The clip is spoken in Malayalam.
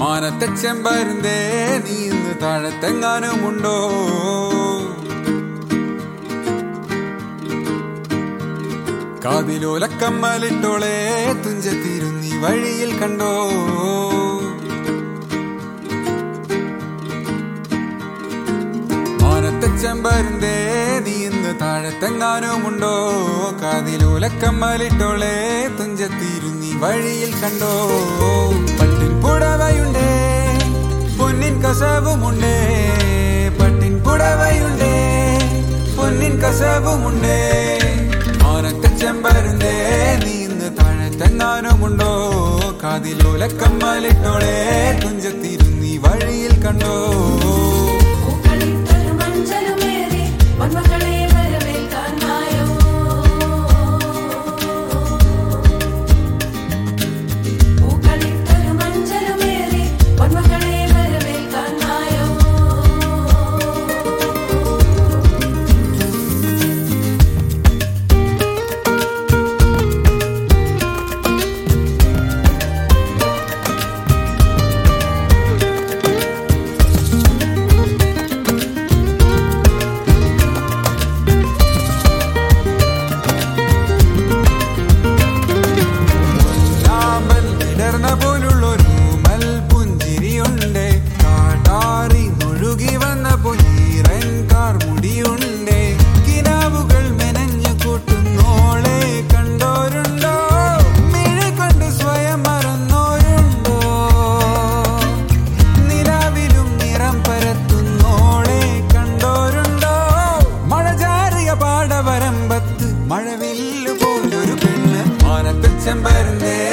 മാനത്തെ ചെമ്പരുന്തേ നീ ഇന്ന് താഴത്തെങ്ങാനുമുണ്ടോ കാതിലോലക്കമ്മലിട്ടോളെ തുഞ്ചത്തിരുന്നി വഴിയിൽ കണ്ടോ മാനത്തെ ചെമ്പരുന്തേ നീ ഇന്ന് താഴത്തെങ്ങാനുമുണ്ടോ കാതിലൂലക്കമ്മലിട്ടോളെ തുഞ്ചത്തിരുന്നി വഴിയിൽ കണ്ടോ പട്ടിൻ പുടവയുണ്ടേ പൊന്നിൻ കസവുമുണ്ടേ പട്ടിൻ പുടവയുണ്ടേ പൊന്നിൻ കസവുമുണ്ടേ മാനത്തെ ചെമ്പരുന്തേ നീ ഇന്ന് താഴത്തെങ്ങാനുമുണ്ടോ കാതിലൂലക്കമ്മലിട്ടോളെ തുഞ്ചത്തിരുന്നി വഴിയിൽ കണ്ടോ പൂക്കളിട്ടൊരു മഞ്ചലുമേറി പൊന്മക്കളെ വരവേൽക്കാൻ വായോ പൂക്കളിട്ടൊരു മഞ്ചലുമേറി പൊന്മക്കളെ വരവേൽക്കാൻ വായോ ലാമ്പൽ വിടർന്ന പോലുള്ളൊരു മൽപുഞ്ചിരിയുണ്ട് കാട്ടാറി മുഴുകി വന്ന പൊന്നീറൻ കാർ മുടിയുണ്ട് കിനാവുകൾ മെനഞ്ഞു കൂട്ടുന്നോളെ കണ്ടോരുണ്ടോ മിഴി കണ്ട് സ്വയം മറന്നോരുണ്ടോ നിലാവിലും നിറം പരത്തുന്നോളെ കണ്ടോരുണ്ടോ മഴ ചാറിയ പാടവരമ്പത്ത് മഴവില്ലു പോലൊരു പെണ്ണ് മാനത്തെ ചെമ്പരുന്നേ